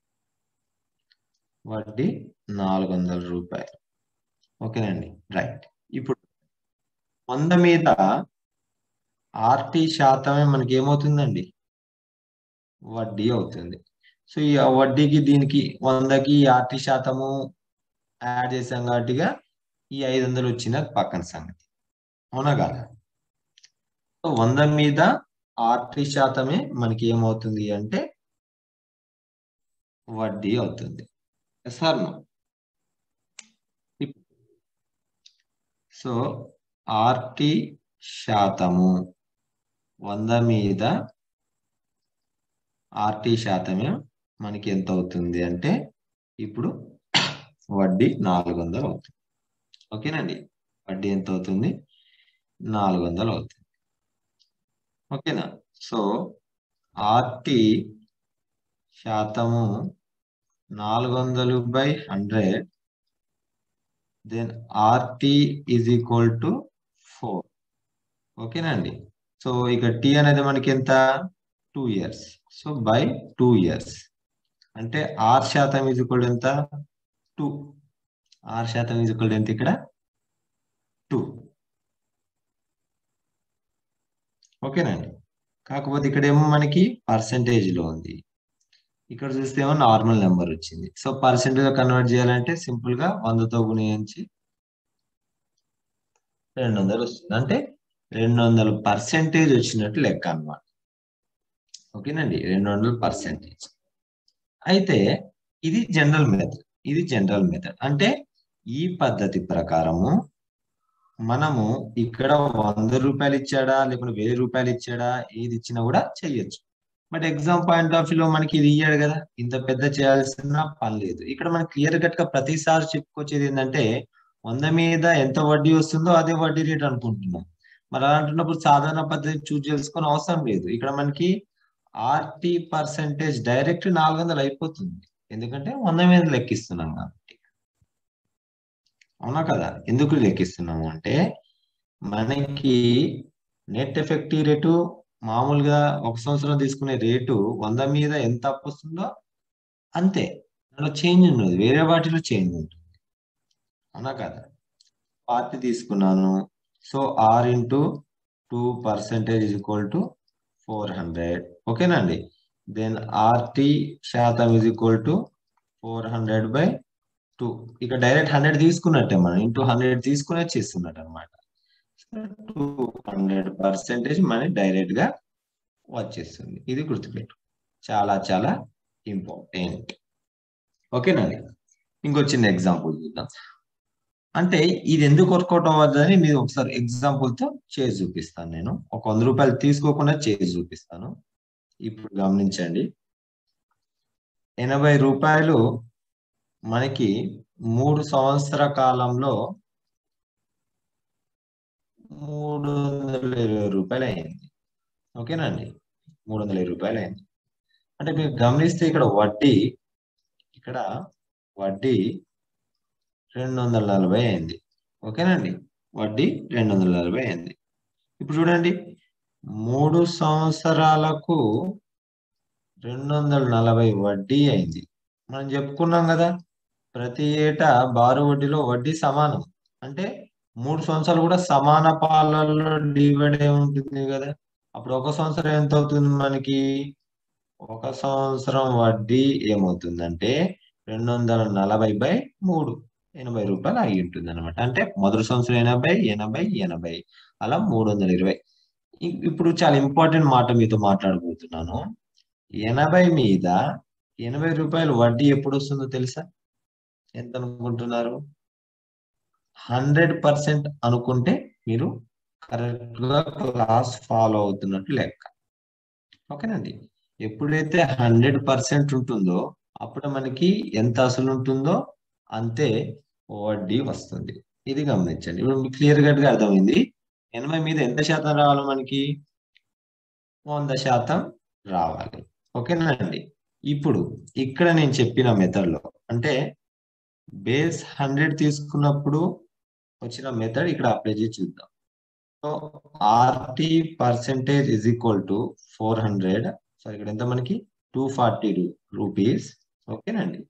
వడ్డీ నాలుగు వందల రూపాయలు ఓకేనండి రైట్ ఇప్పుడు వంద మీద ఆర్టీ శాతమే మనకి ఏమవుతుందండి వడ్డీ అవుతుంది సో ఈ వడ్డీకి దీనికి వందకి ఆర్టీ శాతము యాడ్ చేసాం కాబట్టిగా ఈ ఐదు వందలు వచ్చిన పక్కన సంగతి అవునా కాదా సో వంద మీద ఆర్టీ శాతమే మనకి ఏమవుతుంది అంటే వడ్డీ అవుతుంది సార్ సో ఆర్టీ శాతము వంద మీద ఆర్టీ శాతమే మనకి ఎంత అవుతుంది అంటే ఇప్పుడు వడ్డీ నాలుగు వందలు అవుతుంది ఓకేనండి వడ్డీ ఎంత అవుతుంది నాలుగు వందలు అవుతుంది ఓకేనా సో ఆర్టీ శాతము నాలుగు వందలు by hundred then RT is equal to four ఓకేనండి సో ఇక టీ అనేది మనకి ఎంత two years so by two years అంటే ఆర్ శాతం ఈజ్ ఈక్వల్ ఎంత టూ ఆర్ శాతం ఈజ్ ఈక్వల్ ఎంత ఇక్కడ టూ ఓకేనండి కాకపోతే ఇక్కడ ఏమో మనకి పర్సంటేజ్ లో ఉంది ఇక్కడ చూస్తే ఏమో నార్మల్ నెంబర్ వచ్చింది సో పర్సెంటేజ్ కన్వర్ట్ చేయాలంటే సింపుల్ గా వందతో గుణించి రెండు వందలు వస్తుంది అంటే రెండు వందల పర్సెంటేజ్ వచ్చినట్టు లెక్క అన్నమాట ఓకేనండి రెండు వందల పర్సెంటేజ్ అయితే ఇది జనరల్ మెథడ్ ఇది జనరల్ మెథడ్ అంటే ఈ పద్ధతి ప్రకారము మనము ఇక్కడ వంద రూపాయలు ఇచ్చాడా లేకుంటే వెయ్యి రూపాయలు ఇచ్చాడా ఏది ఇచ్చినా కూడా చెయ్యొచ్చు బట్ ఎగ్జామ్ పాయింట్ ఆఫ్ వ్యూలో మనకి ఇది ఇయ్యాడు కదా ఇంత పెద్ద చేయాల్సిన పని లేదు ఇక్కడ మనకి క్లియర్ కట్ గా ప్రతిసారి చెప్పుకొచ్చేది ఏంటంటే వంద మీద ఎంత వడ్డీ వస్తుందో అదే వడ్డీ రేట్ అనుకుంటున్నాం మరి అలా అంటున్నప్పుడు సాధారణ పద్ధతి చూస్ చేసుకొని అవసరం లేదు ఇక్కడ మనకి ఆర్టీ పర్సెంటేజ్ డైరెక్ట్ నాలుగు వందలు అయిపోతుంది ఎందుకంటే వంద మీద లెక్కిస్తున్నాం కాబట్టి అవునా కదా ఎందుకు లెక్కిస్తున్నాము అంటే మనకి నెట్ ఎఫెక్టివ్ రేటు మామూలుగా ఒక సంవత్సరం తీసుకునే రేటు వంద మీద ఎంత అప్పు వస్తుందో అంతే దాంట్లో చేంజ్ ఉండదు వేరే వాటిలో చేంజ్ ఉంటుంది అవునా కదా పార్టీ తీసుకున్నాను so R into two percentage is equal to four hundred ఓకేనండి దెన్ ఆర్టీ శాతం is equal to four hundred by two ఇక డైరెక్ట్ హండ్రెడ్ తీసుకున్నట్టే మనం ఇంటూ హండ్రెడ్ తీసుకునే చేస్తున్నట్టు అనమాట టూ హండ్రెడ్ పర్సెంటేజ్ మనకి డైరెక్ట్ గా వచ్చేస్తుంది ఇది గుర్తుపెట్టు చాలా చాలా ఇంపార్టెంట్ ఓకేనండి ఇంకో చిన్న ఎగ్జాంపుల్ చూద్దాం అంటే ఇది ఎందుకు వర్కౌట్ అవ్వద్దని మీరు ఒకసారి ఎగ్జాంపుల్ తో చేసి చూపిస్తాను నేను ఒక వంద రూపాయలు తీసుకోకుండా చేసి చూపిస్తాను ఇప్పుడు గమనించండి ఎనభై రూపాయలు మనకి మూడు సంవత్సర కాలంలో మూడు వందల ఇరవై రూపాయలు అయింది ఓకేనండి మూడు వందల ఇరవై రూపాయలు అయింది అంటే మీరు గమనిస్తే ఇక్కడ వడ్డీ ఇక్కడ వడ్డీ రెండు వందల నలభై అయింది ఓకేనండి వడ్డీ రెండు వందల నలభై అయింది ఇప్పుడు చూడండి మూడు సంవత్సరాలకు రెండు వందల నలభై వడ్డీ అయింది మనం చెప్పుకున్నాం కదా ప్రతి ఏటా బారు వడ్డీలో వడ్డీ సమానం అంటే మూడు సంవత్సరాలు కూడా సమాన పాలల్లో డివైడ్ అయి ఉంటుంది కదా అప్పుడు ఒక సంవత్సరం ఎంత అవుతుంది మనకి ఒక సంవత్సరం వడ్డీ ఏమవుతుందంటే రెండు వందల నలభై బై మూడు ఎనభై రూపాయలు అయి ఉంటుంది అనమాట అంటే మొదటి సంవత్సరం ఎనభై ఎనభై ఎనభై అలా మూడు వందల ఇరవై ఇప్పుడు చాలా ఇంపార్టెంట్ మాట మీతో మాట్లాడబోతున్నాను ఎనభై మీద ఎనభై రూపాయలు వడ్డీ ఎప్పుడు వస్తుందో తెలుసా ఎంత అనుకుంటున్నారు హండ్రెడ్ పర్సెంట్ అనుకుంటే మీరు కరెక్ట్ గా క్లాస్ ఫాలో అవుతున్నట్టు లెక్క ఓకేనండి ఎప్పుడైతే హండ్రెడ్ పర్సెంట్ ఉంటుందో అప్పుడు మనకి ఎంత అసలు ఉంటుందో అంతే వడ్డీ వస్తుంది ఇది గమనించండి ఇప్పుడు మీకు క్లియర్ కట్ గా అర్థమైంది ఎనభై మీద ఎంత శాతం రావాలి మనకి వంద శాతం రావాలి ఓకేనండి ఇప్పుడు ఇక్కడ నేను చెప్పిన మెథడ్ లో అంటే బేస్ హండ్రెడ్ తీసుకున్నప్పుడు వచ్చిన మెథడ్ ఇక్కడ అప్లై చేసి చూద్దాం so RT percentage is equal to four hundred so ఇక్కడ ఎంత మనకి టూ ఫార్టీ రూపీస్ ఓకేనండి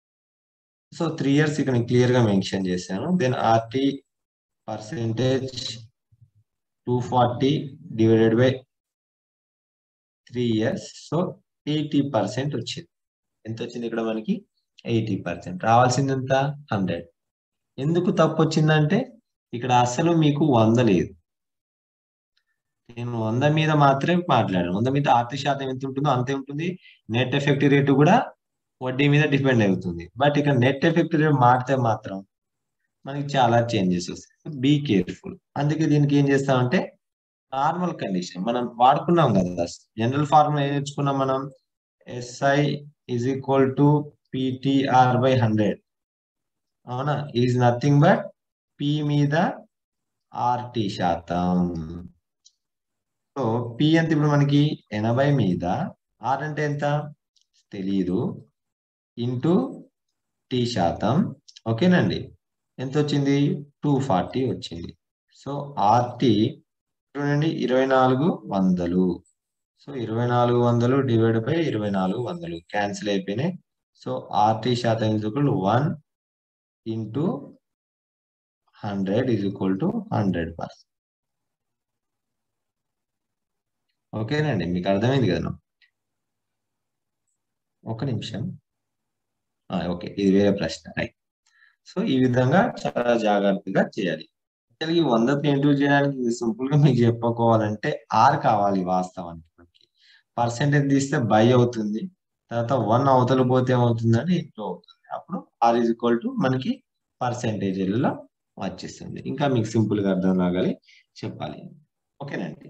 సో త్రీ ఇయర్స్ ఇక్కడ క్లియర్ గా మెన్షన్ చేశాను then RT percentage two forty divided by three years so eighty percent వచ్చింది ఎంత వచ్చింది ఇక్కడ మనకి ఎయిటీ పర్సెంట్ రావాల్సింది ఎంత హండ్రెడ్ ఎందుకు తప్పు వచ్చిందంటే ఇక్కడ అసలు మీకు వంద లేదు నేను వంద మీద మాత్రమే మాట్లాడాను వంద మీద ఆర్థిక శాతం ఎంత ఉంటుందో అంతే ఉంటుంది నెట్ ఎఫెక్టివ్ రేటు కూడా వడ్డీ మీద డిపెండ్ అవుతుంది బట్ ఇక్కడ నెట్ ఎఫెక్టివ్ రేట్ మారితే మాత్రం మనకి చాలా చేంజెస్ వస్తాయి బీ కేర్ఫుల్ అందుకే దీనికి ఏం చేస్తామంటే నార్మల్ కండిషన్ మనం వాడుకున్నాం కదా జనరల్ ఫార్ములా ఏం నేర్చుకున్నాం మనం SI is equal to PTR by hundred అవునా ఈజ్ నథింగ్ బట్ పి మీద ఆర్టీ శాతం సో పి ఎంత ఇప్పుడు మనకి ఎనభై మీద ఆర్ అంటే ఎంత తెలియదు ఇంటూ టీ శాతం ఓకేనండి ఎంత వచ్చింది టూ ఫార్టీ వచ్చింది సో ఆర్టీ చూడండి ఇరవై నాలుగు వందలు సో ఇరవై నాలుగు వందలు డివైడ్ బై ఇరవై నాలుగు వందలు క్యాన్సిల్ అయిపోయినాయి సో ఆర్టీ శాతం is equal one into hundred is equal to hundred percent ఓకేనండి మీకు అర్థమైంది కదా ఒక నిమిషం ఓకే ఇది వేరే ప్రశ్న రైట్ సో ఈ విధంగా చాలా జాగ్రత్తగా చేయాలి ఈ వందకు ఇంటూ చేయడానికి సింపుల్ గా మీకు చెప్పుకోవాలంటే ఆర్ కావాలి వాస్తవానికి మనకి పర్సెంటేజ్ తీస్తే బై అవుతుంది తర్వాత వన్ అవతల పోతే ఏమవుతుందని ఇంటూ అవుతుంది అప్పుడు ఆర్ ఈజ్ ఈక్వల్ టు మనకి పర్సెంటేజ్లలో వచ్చేస్తుంది ఇంకా మీకు సింపుల్ గా అర్థం కాగాలి చెప్పాలి ఓకేనండి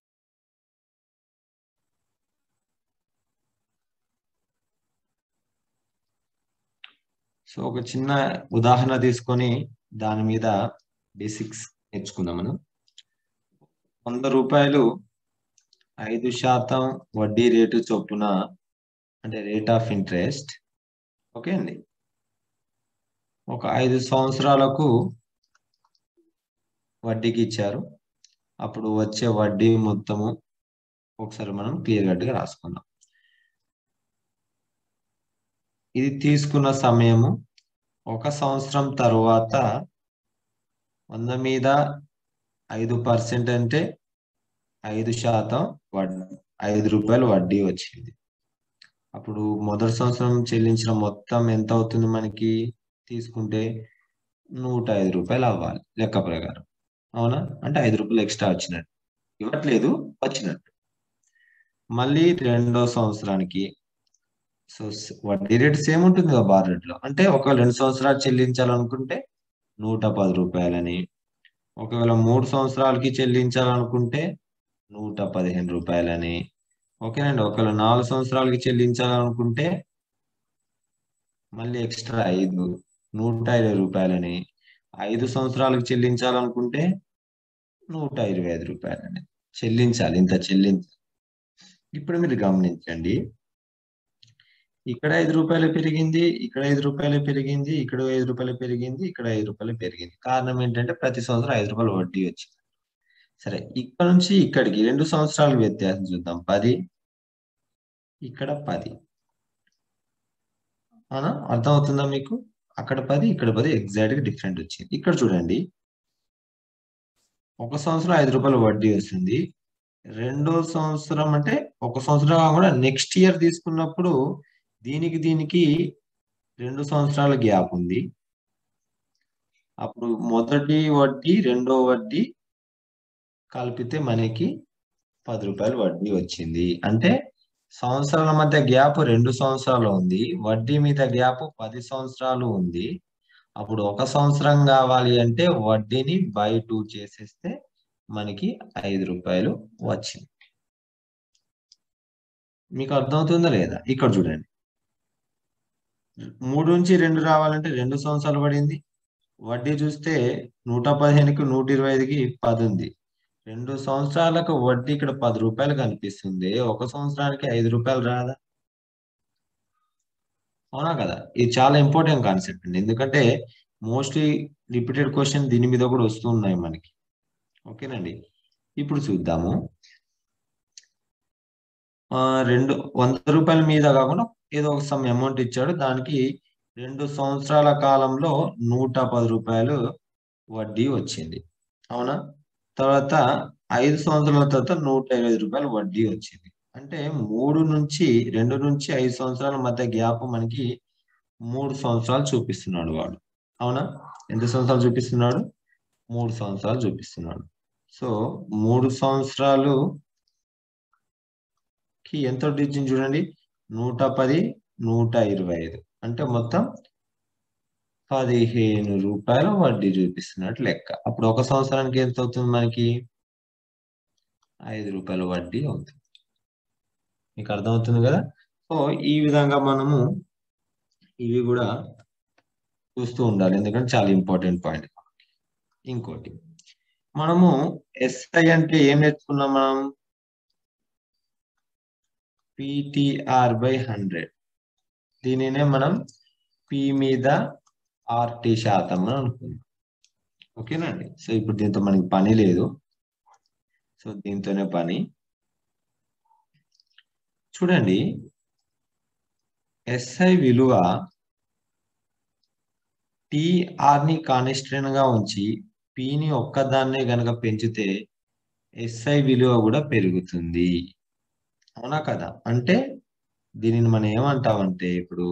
సో ఒక చిన్న ఉదాహరణ తీసుకొని దాని మీద బేసిక్స్ నేర్చుకుందాం మనం వంద రూపాయలు ఐదు శాతం వడ్డీ రేటు చొప్పున అంటే రేట్ ఆఫ్ ఇంట్రెస్ట్ ఓకే అండి ఒక ఐదు సంవత్సరాలకు వడ్డీకి ఇచ్చారు అప్పుడు వచ్చే వడ్డీ మొత్తము ఒకసారి మనం క్లియర్ కట్గా రాసుకుందాం ఇది తీసుకున్న సమయము ఒక సంవత్సరం తరువాత వంద మీద ఐదు పర్సెంట్ అంటే ఐదు శాతం వడ్డీ ఐదు రూపాయలు వడ్డీ వచ్చింది అప్పుడు మొదటి సంవత్సరం చెల్లించిన మొత్తం ఎంత అవుతుంది మనకి తీసుకుంటే నూట ఐదు రూపాయలు అవ్వాలి లెక్క ప్రకారం అవునా అంటే ఐదు రూపాయలు ఎక్స్ట్రా వచ్చినట్టు ఇవ్వట్లేదు వచ్చినట్టు మళ్ళీ రెండో సంవత్సరానికి సో వడ్డీ రేట్ సేమ్ ఉంటుంది కదా బార్ రేట్లో అంటే ఒక రెండు సంవత్సరాలు చెల్లించాలనుకుంటే నూట పది రూపాయలని ఒకవేళ మూడు సంవత్సరాలకి చెల్లించాలనుకుంటే నూట పదిహేను రూపాయలని ఓకేనండి ఒకవేళ నాలుగు సంవత్సరాలకి చెల్లించాలనుకుంటే మళ్ళీ ఎక్స్ట్రా ఐదు నూట ఇరవై రూపాయలని ఐదు సంవత్సరాలకు చెల్లించాలనుకుంటే నూట ఇరవై ఐదు రూపాయలని చెల్లించాలి ఇంత చెల్లించాలి ఇప్పుడు మీరు గమనించండి ఇక్కడ ఐదు రూపాయలు పెరిగింది ఇక్కడ ఐదు రూపాయలు పెరిగింది ఇక్కడ ఐదు రూపాయలు పెరిగింది ఇక్కడ ఐదు రూపాయలు పెరిగింది కారణం ఏంటంటే ప్రతి సంవత్సరం ఐదు రూపాయలు వడ్డీ వచ్చింది సరే ఇక్కడ నుంచి ఇక్కడికి రెండు సంవత్సరాల వ్యత్యాసం చూద్దాం పది ఇక్కడ పది అవునా అర్థమవుతుందా మీకు అక్కడ పది ఇక్కడ పది ఎగ్జాక్ట్ గా డిఫరెంట్ వచ్చింది ఇక్కడ చూడండి ఒక సంవత్సరం ఐదు రూపాయలు వడ్డీ వస్తుంది రెండో సంవత్సరం అంటే ఒక సంవత్సరం కూడా నెక్స్ట్ ఇయర్ తీసుకున్నప్పుడు దీనికి దీనికి రెండు సంవత్సరాల గ్యాప్ ఉంది అప్పుడు మొదటి వడ్డీ రెండో వడ్డీ కలిపితే మనకి పది రూపాయలు వడ్డీ వచ్చింది అంటే సంవత్సరాల మధ్య గ్యాప్ రెండు సంవత్సరాలు ఉంది వడ్డీ మీద గ్యాప్ పది సంవత్సరాలు ఉంది అప్పుడు ఒక సంవత్సరం కావాలి అంటే వడ్డీని బై టూ చేసేస్తే మనకి ఐదు రూపాయలు వచ్చింది మీకు అర్థమవుతుందా లేదా ఇక్కడ చూడండి మూడు నుంచి రెండు రావాలంటే రెండు సంవత్సరాలు పడింది వడ్డీ చూస్తే నూట పదిహేనుకి నూట ఇరవై ఐదుకి పది ఉంది రెండు సంవత్సరాలకు వడ్డీ ఇక్కడ పది రూపాయలు కనిపిస్తుంది ఒక సంవత్సరానికి ఐదు రూపాయలు రాదా అవునా కదా ఇది చాలా ఇంపార్టెంట్ కాన్సెప్ట్ అండి ఎందుకంటే మోస్ట్లీ రిపీటెడ్ క్వశ్చన్ దీని మీద కూడా వస్తున్నాయి మనకి ఓకేనండి ఇప్పుడు చూద్దాము రెండు వంద రూపాయల మీద కాకుండా ఏదో ఒక సమ్ అమౌంట్ ఇచ్చాడు దానికి రెండు సంవత్సరాల కాలంలో నూట పది రూపాయలు వడ్డీ వచ్చింది అవునా తర్వాత ఐదు సంవత్సరాల తర్వాత నూట ఇరవై రూపాయలు వడ్డీ వచ్చింది అంటే మూడు నుంచి రెండు నుంచి ఐదు సంవత్సరాల మధ్య గ్యాప్ మనకి మూడు సంవత్సరాలు చూపిస్తున్నాడు వాడు అవునా ఎంత సంవత్సరాలు చూపిస్తున్నాడు మూడు సంవత్సరాలు చూపిస్తున్నాడు సో మూడు సంవత్సరాలు కి ఎంత వడ్డీ ఇచ్చింది చూడండి నూట పది నూట ఇరవై ఐదు అంటే మొత్తం పదిహేను రూపాయల వడ్డీ చూపిస్తున్నట్టు లెక్క అప్పుడు ఒక సంవత్సరానికి ఎంత అవుతుంది మనకి ఐదు రూపాయల వడ్డీ అవుతుంది మీకు అర్థమవుతుంది కదా సో ఈ విధంగా మనము ఇవి కూడా చూస్తూ ఉండాలి ఎందుకంటే చాలా ఇంపార్టెంట్ పాయింట్ ఇంకోటి మనము ఎస్ఐ అంటే ఏం నేర్చుకున్నాం మనం పిటిఆర్ బై హండ్రెడ్ దీనినే మనం పి మీద ఆర్టీ శాతం అని అనుకుందాం ఓకేనండి సో ఇప్పుడు దీంతో మనకి పని లేదు సో దీంతోనే పని చూడండి ఎస్ఐ విలువ టిఆర్ని కానిస్టెంట్ గా ఉంచి పిని ఒక్కదాన్నే గనక పెంచితే ఎస్ఐ విలువ కూడా పెరుగుతుంది అవునా కదా అంటే దీనిని మనం ఏమంటామంటే ఇప్పుడు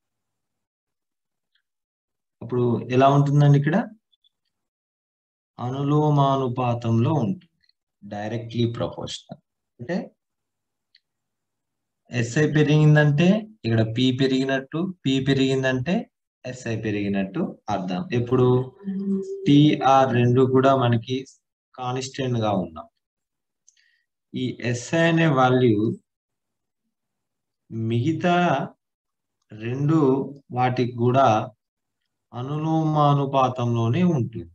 ఇప్పుడు ఎలా ఉంటుందండి ఇక్కడ అనులోమానుపాతంలో ఉంటుంది డైరెక్ట్లీ ప్రపోర్షనల్ అంటే ఎస్ఐ పెరిగిందంటే ఇక్కడ పి పెరిగినట్టు పి పెరిగిందంటే ఎస్ఐ పెరిగినట్టు అర్థం ఎప్పుడు టిఆర్ రెండు కూడా మనకి కాన్స్టెంట్ గా ఉన్నాం ఈ ఎస్ఐ అనే వాల్యూ మిగతా రెండు వాటికి కూడా అనులోమానుపాతంలోనే ఉంటుంది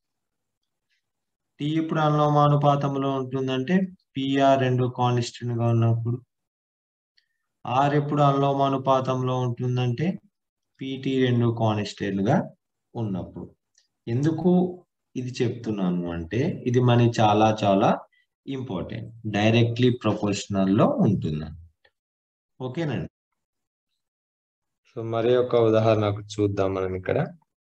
టీ ఇప్పుడు అనులోమానుపాతంలో ఉంటుందంటే పిఆర్ రెండు కాన్స్టెంట్ గా ఉన్నప్పుడు ఆర్ ఎప్పుడు అనులోమానుపాతంలో ఉంటుందంటే పిటి రెండు కాన్స్టెంట్ గా ఉన్నప్పుడు ఎందుకు ఇది చెప్తున్నాను అంటే ఇది మనకి చాలా చాలా ఇంపార్టెంట్ డైరెక్ట్లీ ప్రొపోర్షనల్ లో ఉంటుంది ఓకేనండి సో మరి ఒక ఉదాహరణకు చూద్దాం మనం ఇక్కడ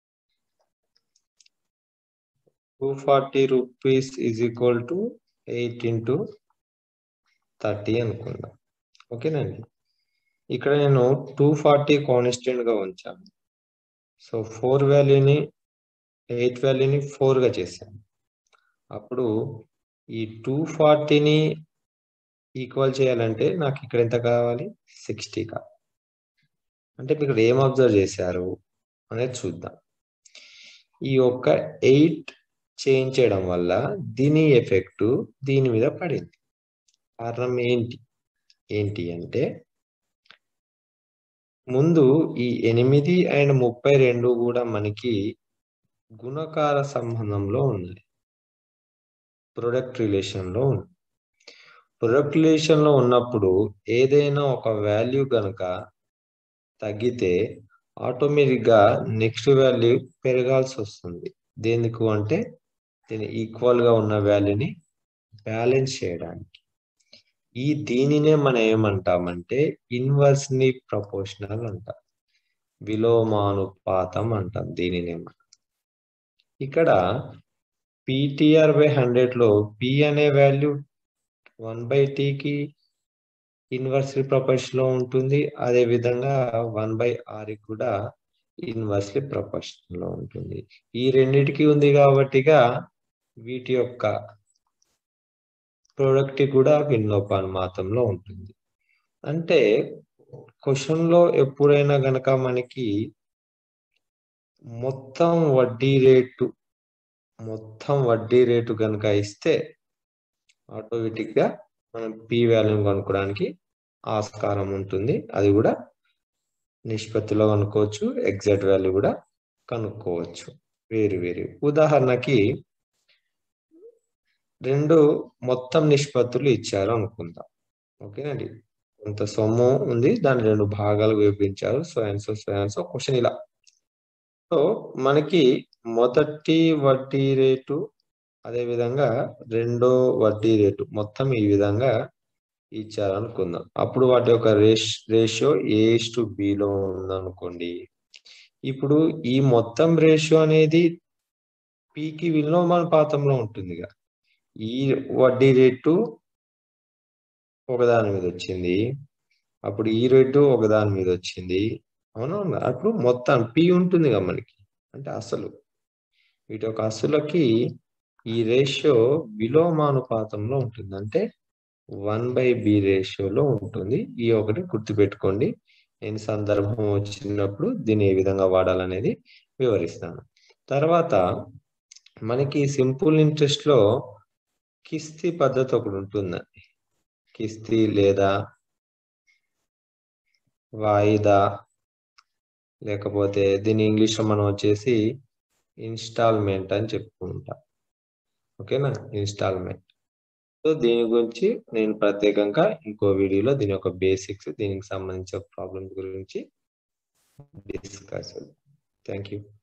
two forty rupees is equal to eight into thirty అనుకుందాం ఓకేనండి ఇక్కడ నేను టూ ఫార్టీ కాన్స్టెంట్ గా ఉంచాను సో ఫోర్ వాల్యూని ఎయిట్ వాల్యూని ఫోర్ గా చేశాను అప్పుడు ఈ టూ ఫార్టీని ఈక్వల్ చేయాలంటే నాకు ఇక్కడ ఎంత కావాలి సిక్స్టీ కావాలి అంటే ఇక్కడ ఏం అబ్జర్వ్ చేశారు అనేది చూద్దాం ఈ యొక్క ఎయిట్ చేంజ్ చేయడం వల్ల దీని ఎఫెక్ట్ దీని మీద పడింది కారణం ఏంటి ఏంటి అంటే ముందు ఈ ఎనిమిది అండ్ ముప్పై రెండు కూడా మనకి గుణకార సంబంధంలో ఉన్నాయి ప్రొడక్ట్ రిలేషన్లో ఉంది ప్రొడక్ట్ రిలేషన్లో ఉన్నప్పుడు ఏదైనా ఒక వాల్యూ గనక తగ్గితే ఆటోమేటిక్గా నెక్స్ట్ వాల్యూ పెరగాల్సి వస్తుంది దేనికి అంటే దీని ఈక్వల్గా ఉన్న వాల్యూని బ్యాలెన్స్ చేయడానికి ఈ దీనినే మనం ఏమంటామంటే ఇన్వర్స్ని ప్రపోర్షనల్ అంటాం విలోమానుపాతం అంటాం దీనినే మనం ఇక్కడ పిటిఆర్ బై హండ్రెడ్ లో పి అనే వాల్యూ వన్ బై టీకి ఇన్వర్స్లీ ప్రపోర్షన్ లో ఉంటుంది అదే విధంగా వన్ బై ఆర్ కూడా ఇన్వర్స్లీ ప్రపోర్షన్ లో ఉంటుంది ఈ రెండిటికి ఉంది కాబట్టిగా వీటి యొక్క ప్రోడక్ట్ కూడా విలోపానుపాతంలో ఉంటుంది అంటే క్వశ్చన్ లో ఎప్పుడైనా గనక మనకి మొత్తం వడ్డీ రేటు మొత్తం వడ్డీ రేటు కనుక ఇస్తే ఆటోమేటిక్ గా మనం పి వాల్యూని కనుక్కోవడానికి ఆస్కారం ఉంటుంది అది కూడా నిష్పత్తిలో కనుక్కోవచ్చు ఎగ్జాక్ట్ వాల్యూ కూడా కనుక్కోవచ్చు వేరు వేరు ఉదాహరణకి రెండు మొత్తం నిష్పత్తులు ఇచ్చారు అనుకుందాం ఓకేనండి కొంత సొమ్ము ఉంది దాన్ని రెండు భాగాలు విభజించారు so and so so and so question ఇలా సో మనకి మొదటి వడ్డీ రేటు అదే విధంగా రెండో వడ్డీ రేటు మొత్తం ఈ విధంగా ఇచ్చారు అనుకుందాం అప్పుడు వాటి యొక్క రేష్ రేషియో ఏస్ టు బిలో ఉందనుకోండి ఇప్పుడు ఈ మొత్తం రేషియో అనేది పీకి విలోమానుపాతంలో ఉంటుంది ఈ వడ్డీ రేటు ఒకదాని మీద వచ్చింది అప్పుడు ఈ రేటు ఒకదాని మీద వచ్చింది అవునా అప్పుడు మొత్తం పి ఉంటుంది కదా మనకి అంటే అసలు వీటి యొక్క అసలుకి ఈ రేషియో విలోమానుపాతంలో ఉంటుంది అంటే వన్ బై బి రేషియోలో ఉంటుంది ఈ ఒకటి గుర్తుపెట్టుకోండి నేను సందర్భం వచ్చినప్పుడు దీన్ని ఏ విధంగా వాడాలనేది వివరిస్తాను తర్వాత మనకి సింపుల్ ఇంట్రెస్ట్ లో కిస్తీ పద్ధతి ఒకటి ఉంటుందండి కిస్తీ లేదా వాయిదా లేకపోతే దీని ఇంగ్లీష్ లో మనం వచ్చేసి ఇన్స్టాల్మెంట్ అని చెప్పుకుంటాం ఓకేనా ఇన్స్టాల్మెంట్ సో దీని గురించి నేను ప్రత్యేకంగా ఇంకో వీడియోలో దీని యొక్క బేసిక్స్ దీనికి సంబంధించిన ప్రాబ్లమ్స్ గురించి డిస్కస్ థ్యాంక్ యూ